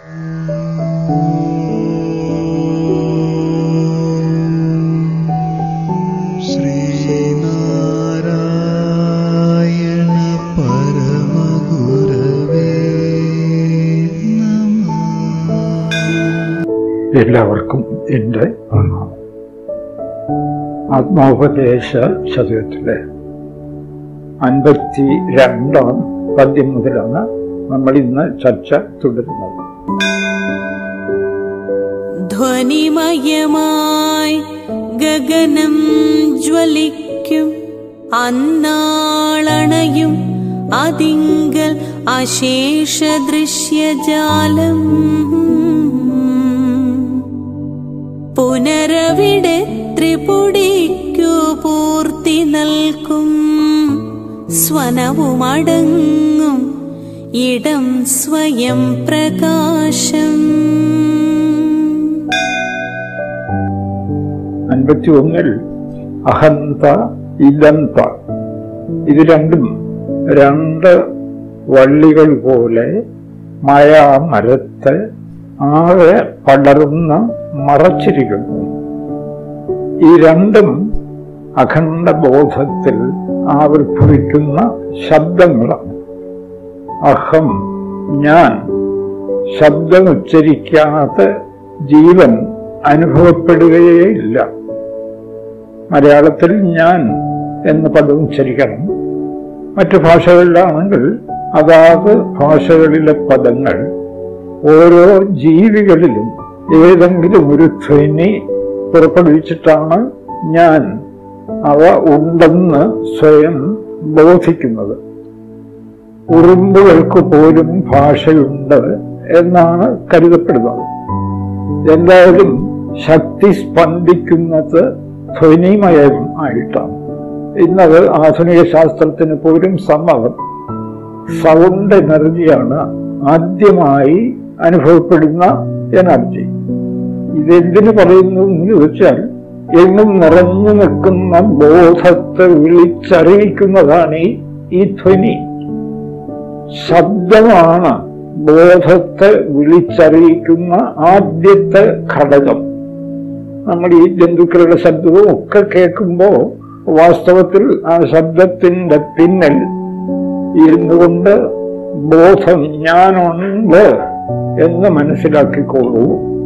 ശ്രീനാരായണ പരമഗുരവേ നമഃ എല്ലാവർക്കും എൻ്റെ പ്രണാമം ആത്മോപദേശ ശതകത്തിലെ അൻപത്തി രണ്ടാം പദ്യം മുതലാണ് നമ്മൾ ഇന്ന് ചർച്ച തുടരുന്നത് ധ്വനിമയമായി ഗഗനം ജ്വലിക്കും അന്നാളണയും അതിങ്കൽ അശേഷ ദൃശ്യജാലം പുനരവിടെ ത്രിപുടിക്കു പൂർത്തി നൽകും സ്വനവുമടങ്ങും ഇടം സ്വയം പ്രകാശം അൻപത്തി ഒന്നിൽ അഹന്ത ഇലന്ത ഇത് രണ്ടും രണ്ട് വള്ളികൾ പോലെ മരത്തെ ആകെ പടർന്ന് മറച്ചിരിക്കുന്നു ഈ രണ്ടും അഖണ്ഡ ബോധത്തിൽ ആവിർഭവിക്കുന്ന ശബ്ദങ്ങളാണ് അഹം ഞാൻ ശബ്ദമുച്ചരിക്കാതെ ജീവൻ അനുഭവപ്പെടുകയേ ഇല്ല മലയാളത്തിൽ ഞാൻ എന്ന പദം ഉച്ചരിക്കണം മറ്റു ഭാഷകളിലാണെങ്കിൽ അതാത് ഭാഷകളിലെ പദങ്ങൾ ഓരോ ജീവികളിലും ഏതെങ്കിലും ഒരു ധ്വനി പുറപ്പെടുവിച്ചിട്ടാണ് ഞാൻ അവ ഉണ്ടെന്ന് സ്വയം ബോധിക്കുന്നത് ഉറുമ്പുകൾക്ക് പോലും ഭാഷയുണ്ട് എന്നാണ് കരുതപ്പെടുന്നത് എന്തായാലും ശക്തി സ്പന്ദിക്കുന്നത് ധ്വനിമയം ആയിട്ടാണ് ഇന്നത് ആധുനിക ശാസ്ത്രത്തിന് പോലും സമ്മതം സൗണ്ട് എനർജിയാണ് ആദ്യമായി അനുഭവപ്പെടുന്ന എനർജി ഇതെന്തിനു പറയുന്നു എന്ന് ചോദിച്ചാൽ എങ്ങും നിറഞ്ഞു നിൽക്കുന്ന ബോധത്തെ വിളിച്ചറിയിക്കുന്നതാണ് ഈ- ഈ ധ്വനി ശബ്ദമാണ് ബോധത്തെ വിളിച്ചറിയിക്കുന്ന ആദ്യത്തെ ഘടകം നമ്മൾ ഈ ജന്തുക്കളുടെ ശബ്ദവും ഒക്കെ കേൾക്കുമ്പോൾ വാസ്തവത്തിൽ ആ ശബ്ദത്തിന്റെ പിന്നിൽ ഇരുന്നുകൊണ്ട് ബോധം ഞാനുണ്ട് എന്ന് മനസ്സിലാക്കിക്കോളൂ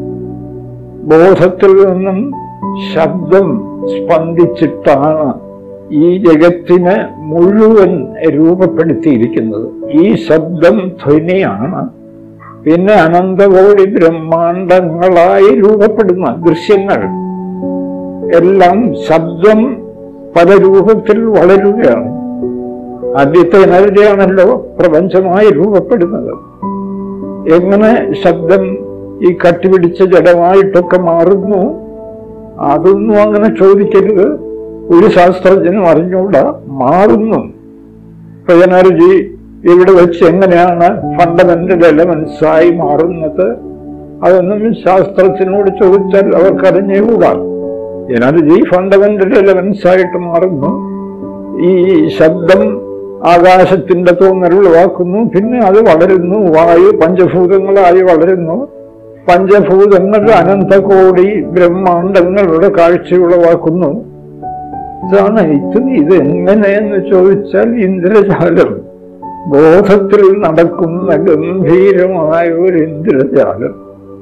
ബോധത്തിൽ നിന്നും ശബ്ദം സ്പന്ദിച്ചിട്ടാണ് ഈ ജഗത്തിനെ മുഴുവൻ രൂപപ്പെടുത്തിയിരിക്കുന്നത് ഈ ശബ്ദം ധ്വനിയാണ് പിന്നെ അനന്തകോടി ബ്രഹ്മാണ്ടങ്ങളായി രൂപപ്പെടുന്ന ദൃശ്യങ്ങൾ എല്ലാം ശബ്ദം പല രൂപത്തിൽ വളരുകയാണ് ആദ്യത്തെ എനർജിയാണല്ലോ പ്രപഞ്ചമായി രൂപപ്പെടുന്നത് എങ്ങനെ ശബ്ദം ഈ കട്ടിപിടിച്ച ജഡമായിട്ടൊക്കെ മാറുന്നു അതൊന്നും അങ്ങനെ ചോദിക്കരുത് ഒരു ശാസ്ത്രജ്ഞനും അറിഞ്ഞൂടാ മാറുന്നു ഇപ്പൊ എനർജി ഇവിടെ വെച്ച് എങ്ങനെയാണ് ഫണ്ടമെന്റൽ എലമെന്റ്സ് ആയി മാറുന്നത് അതൊന്നും ശാസ്ത്രത്തിനോട് ചോദിച്ചാൽ അവർക്ക് അറിഞ്ഞുകൂടാ എനർജി ഫണ്ടമെന്റൽ എലമെന്റ്സ് ആയിട്ട് മാറുന്നു ഈ ശബ്ദം ആകാശത്തിന്റെ തോന്നൽ ഉളവാക്കുന്നു പിന്നെ അത് വളരുന്നു വായു പഞ്ചഭൂതങ്ങളായി വളരുന്നു പഞ്ചഭൂതങ്ങൾ അനന്തകോടി ബ്രഹ്മാണ്ടങ്ങളുടെ കാഴ്ച ഉളവാക്കുന്നു ഇതാണ് ഇത് ഇത് എങ്ങനെയെന്ന് ചോദിച്ചാൽ ഇന്ദ്രജാലം ബോധത്തിൽ നടക്കുന്ന ഗംഭീരമായ ഒരു ഇന്ദ്രജാലം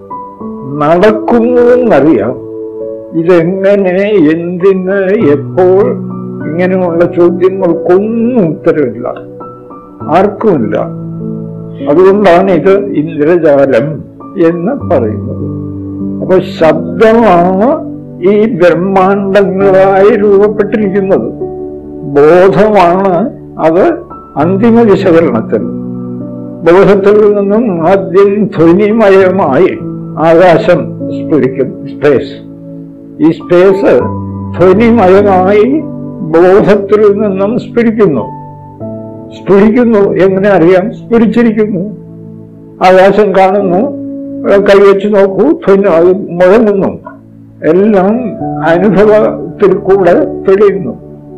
നടക്കുന്നു എന്നറിയാം ഇതെങ്ങനെ എന്തിന് എപ്പോൾ ഇങ്ങനെയുള്ള ചോദ്യങ്ങൾക്കൊന്നും ഉത്തരവില്ല ആർക്കുമില്ല അതുകൊണ്ടാണ് ഇത് ഇന്ദ്രജാലം എന്ന് പറയുന്നത് അപ്പൊ ശബ്ദമാണ് ഈ ബ്രഹ്മാണ്ടങ്ങളായി രൂപപ്പെട്ടിരിക്കുന്നത് ബോധമാണ് അത് അന്തിമ വിശകലനത്തിൽ ബോധത്തിൽ നിന്നും ആദ്യം ധ്വനിമയമായി ആകാശം സ്ഫുരിക്കും സ്പേസ് ഈ സ്പേസ് ധ്വനിമയമായി ബോധത്തിൽ നിന്നും സ്ഫുരിക്കുന്നു സ്ഫുരിക്കുന്നു എങ്ങനെ അറിയാം സ്ഫുരിച്ചിരിക്കുന്നു ആകാശം കാണുന്നു കൈവച്ച് നോക്കൂ ധ്വനി അത് മുഴങ്ങുന്നു എല്ലാം അനുഭവത്തിൽ കൂടെ തെളിയുന്നു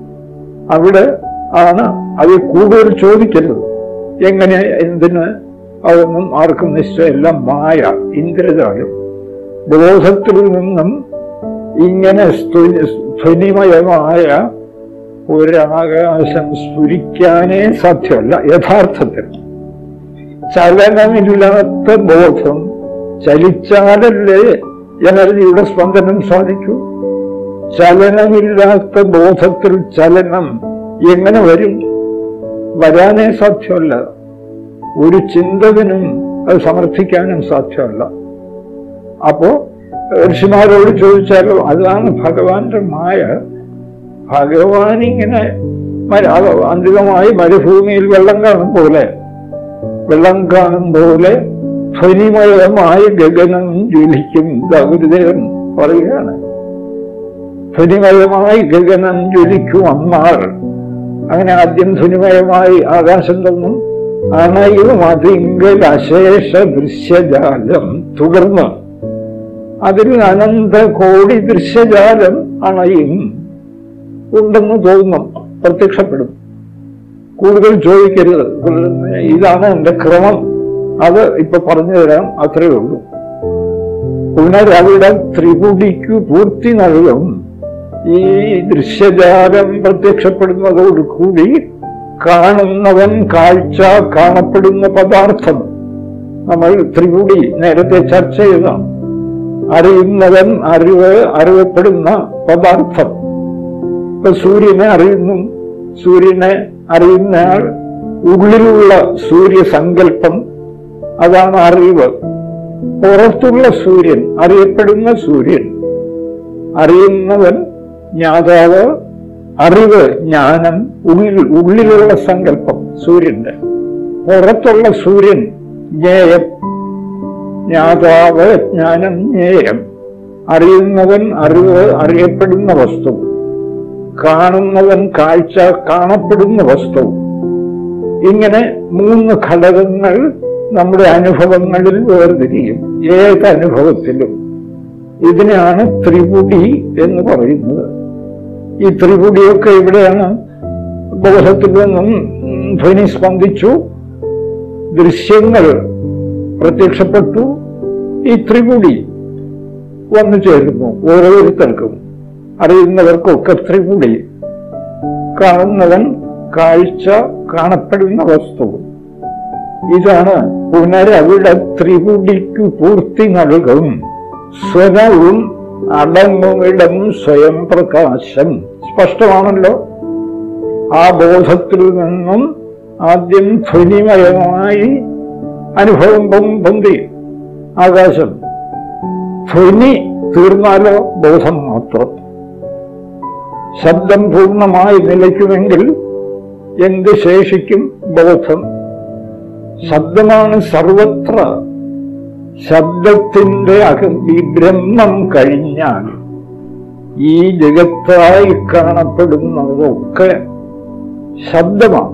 അവിടെ ആണ് അത് കൂടുതൽ ചോദിക്കരുത് എങ്ങനെ എന്തിന് അതൊന്നും ആർക്കും നിശ്ചയമില്ല മായ ഇന്ദ്രജാലം ബോധത്തിൽ നിന്നും ഇങ്ങനെ സ്തു- ധ്വനിമയമായ ഒരാകാശം സ്ഫുരിക്കാനേ സാധ്യമല്ല യഥാർത്ഥത്തിൽ ചലനമില്ലാത്ത ബോധം ചലിച്ചാലല്ലേ എനർജിയുടെ സ്പന്ദനം സാധിക്കൂ ചലനമില്ലാത്ത ബോധത്തിൽ ചലനം എങ്ങനെ വരും വരാനേ സാധ്യമല്ല ഒരു ചിന്തകനും അത് സമർത്ഥിക്കാനും സാധ്യമല്ല അപ്പോ ഋഷിമാരോട് ചോദിച്ചാലോ അതാണ് ഭഗവാന്റെ മായ ഭഗവാൻ ഇങ്ങനെ മര- അത് അന്തിമമായി മരുഭൂമിയിൽ വെള്ളം കാണും പോലെ വെള്ളം കാണും പോലെ ധ്വനിമയമായ ഗഗനം ജ്വലിക്കും ഇതാ ഗുരുദേവൻ പറയുകയാണ് ധ്വനിമയമായി ഗഗനം ജ്വലിക്കും അമ്മാൾ അങ്ങനെ ആദ്യം ധ്വനിമയമായി ആകാശം തന്നു അണയും അതിങ്കൽ അശേഷ ദൃശ്യജാലം തുടർന്ന് അതിൽ അനന്ത കോടി ദൃശ്യജാലം അണയും ഉണ്ടെന്ന് തോന്നും പ്രത്യക്ഷപ്പെടും കൂടുതൽ ചോദിക്കരുത് ഇതാണ് എന്റെ ക്രമം അത് ഇപ്പൊ പറഞ്ഞു തരാം അത്രയേ ഉള്ളൂ പുനരവിടെ ത്രിപുടിക്കു പൂർത്തി നൽകും ഈ ദൃശ്യജാലം പ്രത്യക്ഷപ്പെടുന്നതോടുകൂടി കാണുന്നവൻ കാഴ്ച കാണപ്പെടുന്ന പദാർത്ഥം നമ്മൾ ത്രിപുടി നേരത്തെ ചർച്ച ചെയ്തതാണ് അറിയുന്നവൻ അറിവ് അറിയപ്പെടുന്ന പദാർത്ഥം ഇപ്പൊ സൂര്യനെ അറിയുന്നു സൂര്യനെ അറിയുന്നയാൾ ഉള്ളിലുള്ള സൂര്യസങ്കല്പം അതാണ് അറിവ് പുറത്തുള്ള സൂര്യൻ അറിയപ്പെടുന്ന സൂര്യൻ അറിയുന്നവൻ ജ്ഞാതാവ് അറിവ് ജ്ഞാനം ഉള്ളിൽ ഉള്ളിലുള്ള സങ്കല്പം സൂര്യന്റെ പുറത്തുള്ള സൂര്യൻ ജ്ഞേയം ജ്ഞാതാവ് ജ്ഞാനം ജ്ഞേയം അറിയുന്നവൻ അറിവ് അറിയപ്പെടുന്ന വസ്തു കാണുന്നവൻ കാഴ്ച കാണപ്പെടുന്ന വസ്തു ഇങ്ങനെ മൂന്ന് ഘടകങ്ങൾ നമ്മുടെ അനുഭവങ്ങളിൽ വേർതിരിയും ഏത് അനുഭവത്തിലും ഇതിനെയാണ് ത്രിപുടി എന്ന് പറയുന്നത് ഈ ത്രിപുടിയൊക്കെ ഇവിടെയാണ് ബോധത്തിൽ നിന്നും ധ്വനി സ്പന്ദിച്ചു ദൃശ്യങ്ങൾ പ്രത്യക്ഷപ്പെട്ടു ഈ ത്രിപുടി വന്നു ചേരുന്നു ഓരോരുത്തർക്കും അറിയുന്നവർക്കൊക്കെ ത്രിപുടി കാണുന്നവൻ കാഴ്ച കാണപ്പെടുന്ന വസ്തു ഇതാണ് പുനരവിടെ ത്രിപുടിക്കു പൂർത്തി നൽകും സ്വരവും അടങ്ങുമിടം സ്വയം പ്രകാശം സ്പഷ്ടമാണല്ലോ ആ ബോധത്തിൽ നിന്നും ആദ്യം ധ്വനിമയമായി അനുഭവം പൊ- പൊന്തി ആകാശം ധ്വനി തീർന്നാലോ ബോധം മാത്രം ശബ്ദം പൂർണ്ണമായി നിലയ്ക്കുമെങ്കിൽ എന്ത് ശേഷിക്കും ബോധം ശബ്ദമാണ് സർവത്ര ശബ്ദത്തിന്റെ അകം ഈ ബ്രഹ്മം കഴിഞ്ഞാൽ ഈ ജഗത്തായി കാണപ്പെടുന്നതൊക്കെ ശബ്ദമാണ്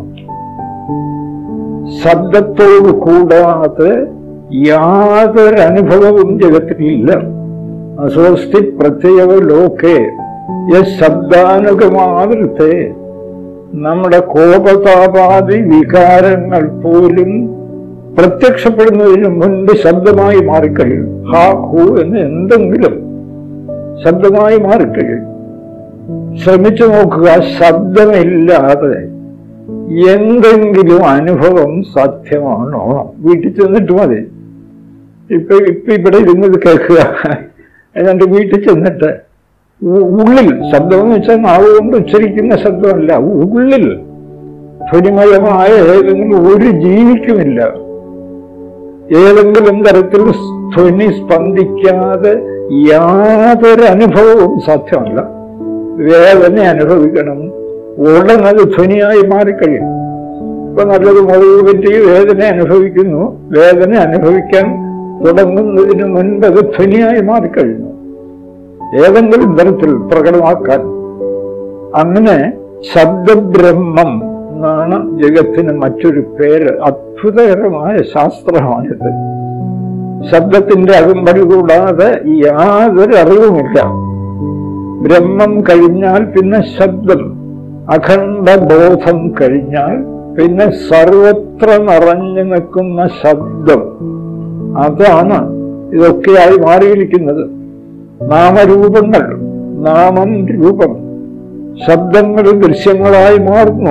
ശബ്ദത്തോട് കൂടാതെ യാതൊരു അനുഭവവും ജഗത്തിനില്ല അസ്വസ്തി പ്രത്യയവ ലോകേ ശബ്ദാനുഗമാവൃത്തെ നമ്മുടെ കോപതാപാദി വികാരങ്ങൾ പോലും പ്രത്യക്ഷപ്പെടുന്നതിന് മുൻപ് ശബ്ദമായി മാറിക്കഴിയും ഹാ ഹൂ എന്ന് എന്തെങ്കിലും ശബ്ദമായി മാറിക്കഴിയും ശ്രമിച്ചു നോക്കുക ശബ്ദമില്ലാതെ എന്തെങ്കിലും അനുഭവം സാധ്യമാണോ വീട്ടിൽ ചെന്നിട്ട് മതി ഇപ്പൊ ഇപ്പൊ ഇവിടെ ഇരുന്നത് കേൾക്കുക എന്നിട്ട് വീട്ടിൽ ചെന്നിട്ട് ഉ- ഉള്ളിൽ ശബ്ദം എന്ന് വെച്ചാൽ നാവ് കൊണ്ട് ഉച്ചരിക്കുന്ന ശബ്ദമല്ല ഉള്ളിൽ ധ്വനിമയമായ ഏതെങ്കിലും ഒരു ജീവിക്കുമില്ല ഏതെങ്കിലും തരത്തിൽ ധ്വനി സ്പന്ദിക്കാതെ യാതൊരു അനുഭവവും സാധ്യമല്ല വേദന അനുഭവിക്കണം ഉടനെ അത് ധ്വനിയായി മാറിക്കഴിയും ഇപ്പൊ നല്ലത് മുറിവ് പറ്റി വേദന അനുഭവിക്കുന്നു വേദന അനുഭവിക്കാൻ തുടങ്ങുന്നതിന് മുൻപ് അത് ധ്വനിയായി മാറിക്കഴിഞ്ഞു ഏതെങ്കിലും തരത്തിൽ പ്രകടമാക്കാൻ അങ്ങനെ ശബ്ദബ്രഹ്മം എന്നാണ് ജഗത്തിന് മറ്റൊരു പേര് അത്ഭുതകരമായ ശാസ്ത്രമാണിത് ശബ്ദത്തിന്റെ അകമ്പടി കൂടാതെ യാതൊരു അറിവുമില്ല ബ്രഹ്മം കഴിഞ്ഞാൽ പിന്നെ ശബ്ദം അഖണ്ഡ ബോധം കഴിഞ്ഞാൽ പിന്നെ സർവത്ര നിറഞ്ഞു നിൽക്കുന്ന ശബ്ദം അതാണ് ഇതൊക്കെയായി മാറിയിരിക്കുന്നത് നാമരൂപങ്ങൾ നാമം രൂപം ശബ്ദങ്ങൾ ദൃശ്യങ്ങളായി മാറുന്നു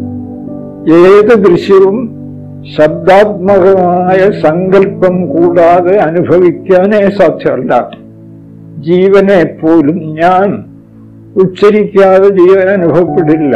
ഏത് ദൃശ്യവും ശബ്ദാത്മകമായ സങ്കല്പം കൂടാതെ അനുഭവിക്കാനേ സാധ്യമല്ല ജീവനെ പോലും ഞാൻ ഉച്ചരിക്കാതെ ജീവൻ അനുഭവപ്പെടില്ല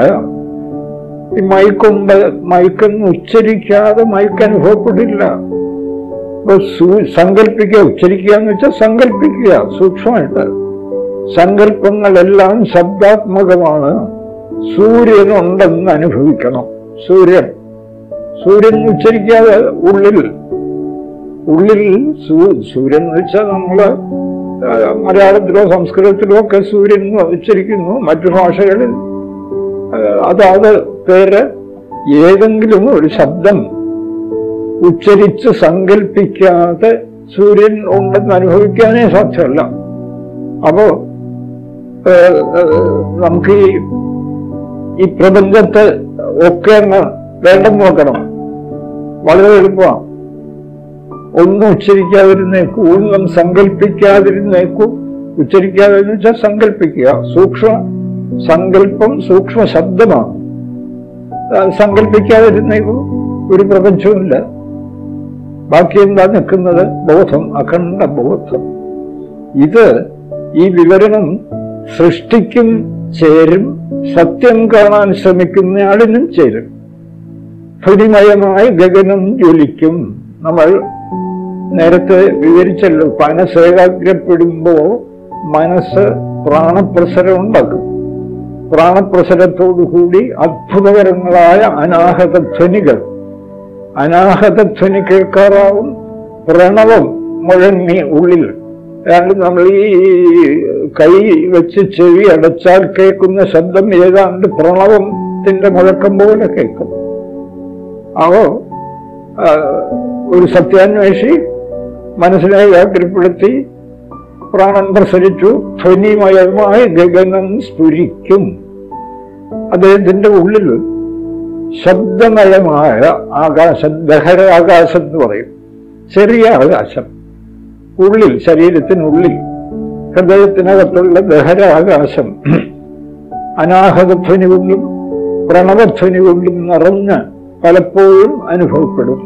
ഈ മയക്കുണ്ട് മയക്കെന്ന് ഉച്ചരിക്കാതെ മയക്ക് അനുഭവപ്പെടില്ല അപ്പൊ സൂ- സങ്കല്പിക്കുക ഉച്ചരിക്കുക എന്ന് വെച്ചാൽ സങ്കല്പിക്കുക സൂക്ഷ്മമായിട്ട് സങ്കല്പങ്ങളെല്ലാം ശബ്ദാത്മകമാണ് സൂര്യനുണ്ടെന്ന് അനുഭവിക്കണം സൂര്യൻ സൂര്യൻ ഉച്ചരിക്കാതെ ഉള്ളിൽ ഉള്ളിൽ സൂ- സൂര്യൻ എന്ന് വെച്ചാൽ നമ്മള് ആ, മലയാളത്തിലോ സംസ്കൃതത്തിലോ ഒക്കെ സൂര്യൻ എന്ന് ഉച്ചരിക്കുന്നു മറ്റു ഭാഷകളിൽ ആ, അതാത് പേര് ഏതെങ്കിലും ഒരു ശബ്ദം ഉച്ചരിച്ച് സങ്കല്പിക്കാതെ സൂര്യൻ ഉണ്ടെന്ന് അനുഭവിക്കാനേ സാധ്യമല്ല അപ്പോ ഏഹ്, ഏഹ്, നമുക്ക് ഈ ഈ പ്രപഞ്ചത്തെ ഒക്കെ അങ്ങ് വേണ്ടെന്ന് നോക്കണം വളരെ എളുപ്പമാണ് ഒന്നും ഉച്ചരിക്കാതിരുന്നേക്കൂ ഒന്നും സങ്കല്പിക്കാതിരുന്നേക്കൂ ഉച്ചരിക്കാതെ എന്ന് വെച്ചാൽ സങ്കല്പിക്കുക സൂക്ഷ്മ സങ്കല്പം സൂക്ഷ്മ ശബ്ദമാണ് ആ, സങ്കല്പിക്കാതിരുന്നേക്കൂ ഒരു പ്രപഞ്ചവുമില്ല ബാക്കി എന്താ നിൽക്കുന്നത് ബോധം അഖണ്ഡ ബോധം ഇത് ഈ വിവരണം സൃഷ്ടിക്കും ചേരും സത്യം കാണാൻ ശ്രമിക്കുന്നയാളിനും ചേരും ധ്വനിമയമായി ഗഗനം ജ്വലിക്കും നമ്മൾ നേരത്തെ വിവരിച്ചല്ലോ മനസ്സ് ഏകാഗ്രപ്പെടുമ്പോ മനസ്സ് പ്രാണപ്രസരം ഉണ്ടാക്കും പ്രാണപ്രസരത്തോടുകൂടി അത്ഭുതകരങ്ങളായ അനാഹത ധ്വനികൾ അനാഹത ധ്വനി കേൾക്കാറാവും പ്രണവം മുഴങ്ങി ഉള്ളിൽ അതായത് നമ്മൾ ഈ കൈ വെച്ച് ചെവി അടച്ചാൽ കേൾക്കുന്ന ശബ്ദം ഏതാണ്ട് പ്രണവത്തിന്റെ മുഴക്കം പോലെ കേൾക്കും അപ്പോ ആ, ഒരു സത്യാന്വേഷി മനസ്സിനെ ഏകാഗ്രപ്പെടുത്തി പ്രാണൻ പ്രസരിച്ചു ധ്വനിമയമായി ഗഗനം സ്ഫുരിക്കും അദ്ദേഹത്തിന്റെ ഉള്ളിൽ ശബ്ദമയമായ ആകാശം ദഹര ആകാശം എന്ന് പറയും ചെറിയ ആകാശം ഉള്ളിൽ ശരീരത്തിനുള്ളിൽ ഹൃദയത്തിനകത്തുള്ള ദഹര ആകാശം അനാഹതധ്വനി കൊണ്ടും പ്രണവധ്വനി കൊണ്ടും നിറഞ്ഞ് പലപ്പോഴും അനുഭവപ്പെടും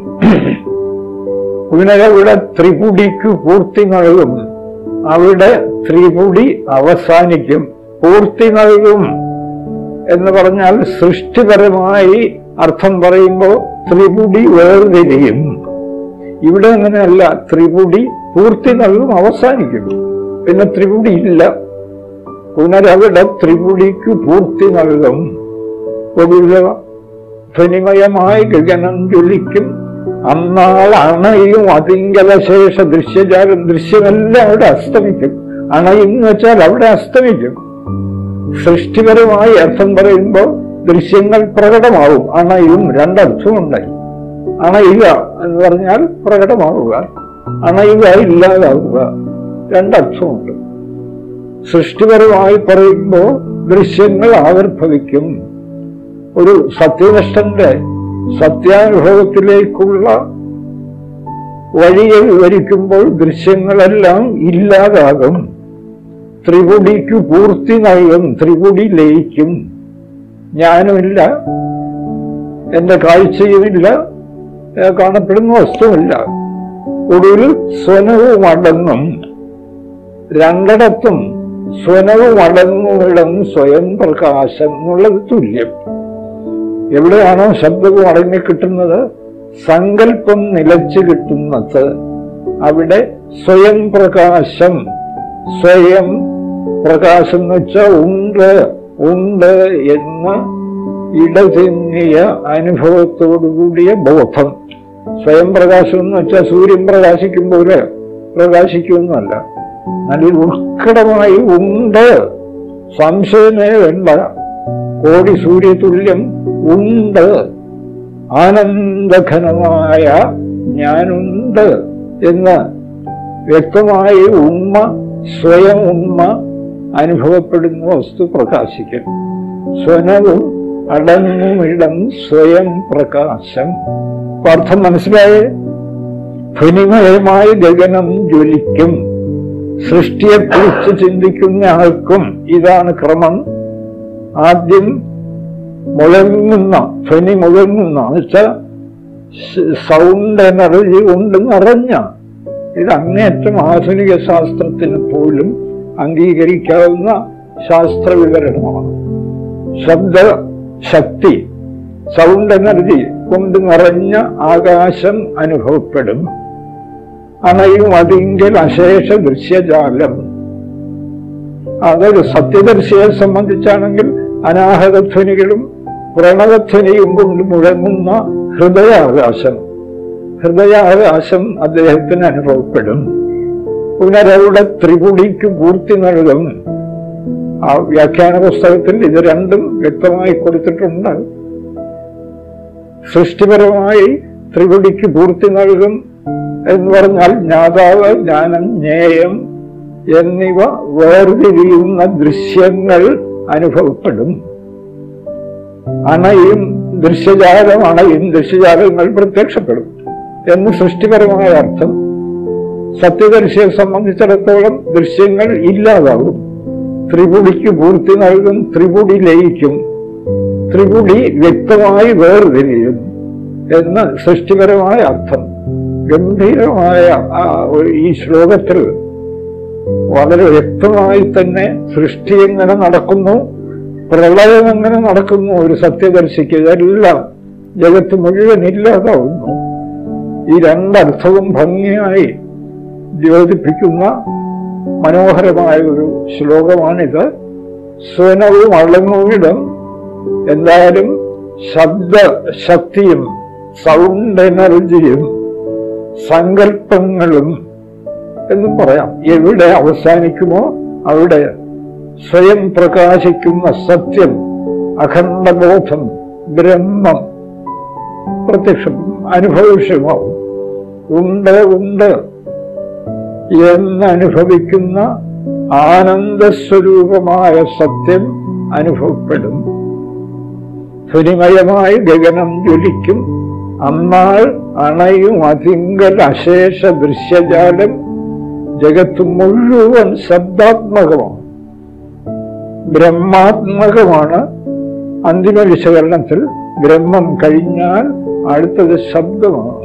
ഇവിടെ ത്രിപുടിക്ക് പൂർത്തി നൽകും അവിടെ ത്രിപുടി അവസാനിക്കും പൂർത്തി നൽകും എന്ന് പറഞ്ഞാൽ സൃഷ്ടിപരമായി അർത്ഥം പറയുമ്പോൾ ത്രിപുടി വേർതിരിയും ഇവിടെ അങ്ങനെയല്ല ത്രിപുടി പൂർത്തി നൽകും അവസാനിക്കും പിന്നെ ത്രിപുടി ഇല്ല പുനരവിടെ ത്രിപുടിക്ക് പൂർത്തി നൽകും ഒടുവിൽ ധ്വനിമയമായി ഗഗനം ജ്വലിക്കും അന്നാൾ അണയും അതിങ്കലശേഷ ദൃശ്യജാലം ദൃശ്യമെല്ലാം അവിടെ അസ്തമിക്കും അണയും എന്ന് വെച്ചാൽ അവിടെ അസ്തമിക്കും സൃഷ്ടിപരമായി അർത്ഥം പറയുമ്പോൾ ദൃശ്യങ്ങൾ പ്രകടമാവും അണയും രണ്ടർത്ഥമുണ്ടായി അണയുക എന്ന് പറഞ്ഞാൽ പ്രകടമാവുക അണയുക ഇല്ലാതാവുക രണ്ടർത്ഥമുണ്ട് സൃഷ്ടിപരമായി പറയുമ്പോൾ ദൃശ്യങ്ങൾ ആവിർഭവിക്കും ഒരു സത്യനിഷ്ഠന്റെ സത്യാനുഭവത്തിലേക്കുള്ള വഴിയെ വിവരിക്കുമ്പോൾ ദൃശ്യങ്ങളെല്ലാം ഇല്ലാതാകും ത്രിപുടിക്ക് പൂർത്തി നൽകും ത്രിപുടി ലയിക്കും ഞാനുമില്ല എന്റെ കാഴ്ചയുമില്ല ഏ, കാണപ്പെടുന്ന വസ്തുവില്ല ഒടുവിൽ സ്വനവും അടങ്ങും രണ്ടിടത്തും സ്വനവും അടങ്ങുമിടം സ്വയം പ്രകാശം എന്നുള്ളത് തുല്യം എവിടെയാണോ ശബ്ദവും അടങ്ങി കിട്ടുന്നത് സങ്കല്പം നിലച്ചു കിട്ടുന്നത് അവിടെ സ്വയം പ്രകാശം സ്വയം പ്രകാശം എന്ന് വെച്ചാൽ ഉണ്ട് ഉണ്ട് എന്ന ഇടതിങ്ങിയ അനുഭവത്തോടുകൂടിയ ബോധം സ്വയം പ്രകാശം എന്ന് വെച്ചാൽ സൂര്യൻ പ്രകാശിക്കും പോലെ പ്രകാശിക്കുമെന്നല്ല നല്ല ഉത്കടമായി ഉണ്ട് സംശയമേ വേണ്ട കോടി സൂര്യതുല്യം ഉണ്ട് ആനന്ദഘനമായ ഞാനുണ്ട് എന്ന് വ്യക്തമായി ഉണ്മ സ്വയം ഉണ്മ അനുഭവപ്പെടുന്ന വസ്തു പ്രകാശിക്കും സ്വനവും അടങ്ങുമിടം സ്വയം പ്രകാശം ഇപ്പൊ അർത്ഥം മനസ്സിലായേ ധ്വനിമയമായ ഗഗനം ജ്വലിക്കും സൃഷ്ടിയെക്കുറിച്ച് ചിന്തിക്കുന്ന ആൾക്കും ഇതാണ് ക്രമം ആദ്യം മുഴങ്ങുന്ന ധ്വനി മുഴങ്ങുന്ന എന്നുവെച്ചാൽ സൗണ്ട് എനർജി കൊണ്ട് നിറഞ്ഞ ഇത് അങ്ങേറ്റം ആധുനിക ശാസ്ത്രത്തിന് പോലും അംഗീകരിക്കാവുന്ന ശാസ്ത്ര വിവരണമാണ് ശബ്ദ ശക്തി സൗണ്ട് എനർജി കൊണ്ട് നിറഞ്ഞ ആകാശം അനുഭവപ്പെടും അണയും അതിങ്കൽ അശേഷ ദൃശ്യജാലം അതൊരു സത്യദർശിയെ സംബന്ധിച്ചാണെങ്കിൽ അനാഹതധ്വനികളും പ്രണവധ്വനിയും കൊണ്ട് മുഴങ്ങുന്ന ഹൃദയാകാശം ഹൃദയാകാശം അദ്ദേഹത്തിന് അനുഭവപ്പെടും പുനരവിടെ ത്രിപുടിക്ക് പൂർത്തി നൽകും ആ വ്യാഖ്യാന പുസ്തകത്തിൽ ഇത് രണ്ടും വ്യക്തമായി കൊടുത്തിട്ടുണ്ട് സൃഷ്ടിപരമായി ത്രിപുടിക്ക് പൂർത്തി നൽകും എന്ന് പറഞ്ഞാൽ ജ്ഞാതാവ് ജ്ഞാനം ജ്ഞേയം എന്നിവ വേർതിരിയുന്ന ദൃശ്യങ്ങൾ അനുഭവപ്പെടും അണയും ദൃശ്യജാലം അണയും ദൃശ്യജാലങ്ങൾ പ്രത്യക്ഷപ്പെടും എന്ന് സൃഷ്ടിപരമായ അർത്ഥം സത്യദർശിയെ സംബന്ധിച്ചിടത്തോളം ദൃശ്യങ്ങൾ ഇല്ലാതാവും ത്രിപുടിക്ക് പൂർത്തി നൽകും ത്രിപുടി ലയിക്കും ത്രിപുടി വ്യക്തമായി വേർതിരിയും എന്ന് സൃഷ്ടിപരമായ അർത്ഥം ഗംഭീരമായ ആ ഒരു- ഈ ശ്ലോകത്തിൽ വളരെ വ്യക്തമായി തന്നെ സൃഷ്ടി എങ്ങനെ നടക്കുന്നു പ്രളയം എങ്ങനെ നടക്കുന്നു ഒരു സത്യദർശിക്ക് ഇതെല്ലാം ജഗത്ത് മുഴുവൻ ഇല്ലാതാവുന്നു ഈ രണ്ടർത്ഥവും ഭംഗിയായി ദ്യോതിപ്പിക്കുന്ന മനോഹരമായ ഒരു ശ്ലോകമാണിത് സ്വനവും അളങ്ങുവിടം എന്തായാലും ശബ്ദ ശക്തിയും സൗണ്ട് എനർജിയും സങ്കല്പങ്ങളും എന്നും പറയാം എവിടെ അവസാനിക്കുമോ അവിടെ സ്വയം പ്രകാശിക്കുന്ന സത്യം അഖണ്ഡബോധം ബ്രഹ്മം പ്രത്യക്ഷം അനുഭവിഷ്യമാവും ഉണ്ട് ഉണ്ട് എന്നനുഭവിക്കുന്ന ആനന്ദസ്വരൂപമായ സത്യം അനുഭവപ്പെടും ധ്വനിമയമായി ഗഗനം ജ്വലിക്കും അന്നാൾ അണയും അതിങ്കൽ അശേഷ ദൃശ്യജാലം ജഗത്ത് മുഴുവൻ ശബ്ദാത്മകമാണ് ബ്രഹ്മാത്മകമാണ് അന്തിമ വിശകലനത്തിൽ ബ്രഹ്മം കഴിഞ്ഞാൽ അടുത്തത് ശബ്ദമാണ്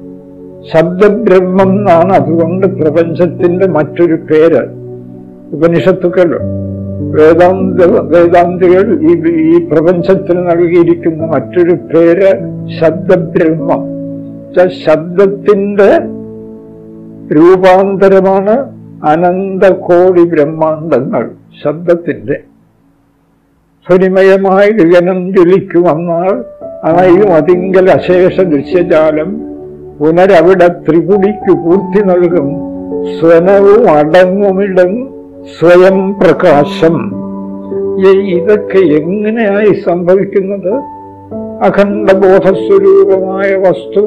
ശബ്ദബ്രഹ്മം എന്നാണ് അതുകൊണ്ട് പ്രപഞ്ചത്തിന്റെ മറ്റൊരു പേര് ഉപനിഷത്തുക്കൾ വേദാന്ത വേദാന്തികൾ ഈ ഈ പ്രപഞ്ചത്തിൽ നൽകിയിരിക്കുന്ന മറ്റൊരു പേര് ശബ്ദബ്രഹ്മം എന്നുവെച്ചാൽ ശബ്ദത്തിന്റെ രൂപാന്തരമാണ് അനന്തകോടി ബ്രഹ്മാണ്ടങ്ങൾ ശബ്ദത്തിന്റെ സ്വനിമയമായി ഗഗനം ജ്വലിക്കുമെന്നാൽ അണയും അതിങ്കൽ അശേഷ ദൃശ്യജാലം പുനരവിടെ ത്രിപുടിക്ക് പൂർത്തി നൽകും സ്വനവും അടങ്ങുമിടം സ്വയം പ്രകാശം ഈ- ഇതൊക്കെ എങ്ങനെയായി സംഭവിക്കുന്നത് അഖണ്ഡബോധസ്വരൂപമായ വസ്തു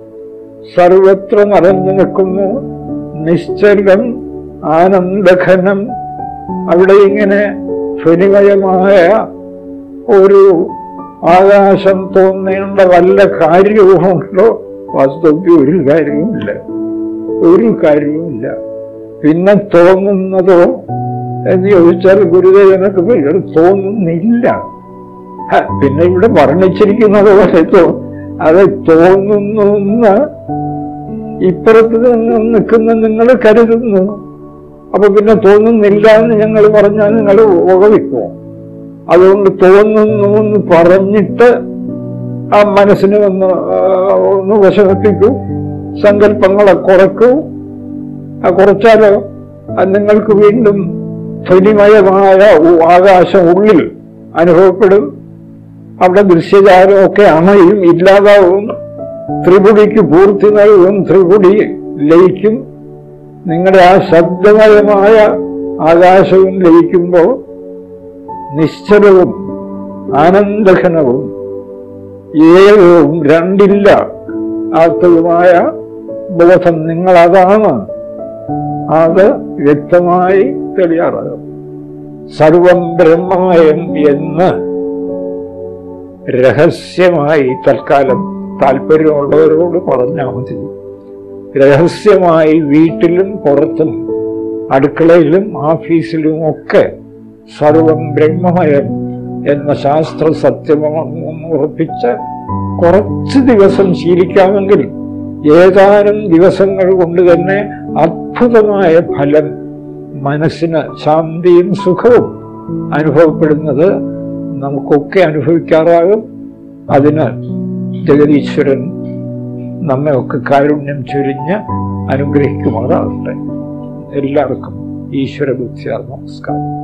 സർവത്ര നിറഞ്ഞു നിൽക്കുന്നു നിശ്ചലം ആനന്ദഘനം അവിടെ ഇങ്ങനെ ധ്വനിമയമായ ഒരു ആകാശം തോന്നേണ്ട വല്ല കാര്യവുമുണ്ടോ വാസ്തവത്തിൽ ഒരു കാര്യവുമില്ല ഒരു കാര്യവുമില്ല പിന്നെ തോന്നുന്നതോ എന്ന് ചോദിച്ചാൽ ഗുരുദേവനൊക്കെ പേര് തോന്നുന്നില്ല ഹ, പിന്നെ ഇവിടെ വർണ്ണിച്ചിരിക്കുന്നത് പോലെ തോ അത് തോന്നുന്നു എന്ന് ഇപ്പുറത്ത് നിന്ന് നിൽക്കുന്ന നിങ്ങൾ കരുതുന്നു അപ്പൊ പിന്നെ തോന്നുന്നില്ല എന്ന് ഞങ്ങൾ പറഞ്ഞാൽ നിങ്ങൾ വകവെക്കുമോ അതുകൊണ്ട് തോന്നുന്നു എന്ന് പറഞ്ഞിട്ട് ആ മനസ്സിനെ ഒന്ന് ആ, ഒന്ന് വശമെത്തിക്കൂ സങ്കല്പങ്ങളെ കുറക്കൂ ആ കുറച്ചാലോ അത് നിങ്ങൾക്ക് വീണ്ടും ധ്വനിമയമായ ഉ- ആകാശം ഉള്ളിൽ അനുഭവപ്പെടും അവിടെ ദൃശ്യജാലമൊക്കെ അണയും ഇല്ലാതാവും ത്രിപുടിക്ക് പൂർത്തി നൽകും ത്രിപുടി ലയിക്കും നിങ്ങളുടെ ആ ശബ്ദമയമായ ആകാശവും ലയിക്കുമ്പോൾ നിശ്ചലവും ആനന്ദഘനവും ഏകവും രണ്ടില്ല ആത്തതുമായ ബോധം നിങ്ങൾ അതാണ് അത് വ്യക്തമായി തെളിയാറാകും സർവം ബ്രഹ്മമയം എന്ന് രഹസ്യമായി തൽക്കാലം താല്പര്യമുള്ളവരോട് പറഞ്ഞാൽ മതി രഹസ്യമായി വീട്ടിലും പുറത്തും അടുക്കളയിലും ഓഫീസിലും ഒക്കെ സർവം ബ്രഹ്മമയം എന്ന ശാസ്ത്ര സത്യമെന്ന് ഉറപ്പിച്ച് കുറച്ച് ദിവസം ശീലിക്കാമെങ്കിൽ ഏതാനും ദിവസങ്ങൾ കൊണ്ട് തന്നെ അത്ഭുതമായ ഫലം മനസ്സിന് ശാന്തിയും സുഖവും അനുഭവപ്പെടുന്നത് നമുക്കൊക്കെ അനുഭവിക്കാറാകും അതിന് ജഗതീശ്വരൻ നമ്മെ ഒക്കെ കാരുണ്യം ചൊരിഞ്ഞ് അനുഗ്രഹിക്കുമാറാകട്ടെ എല്ലാവർക്കും ഈശ്വര ബുദ്ധിയാർ നമസ്കാരം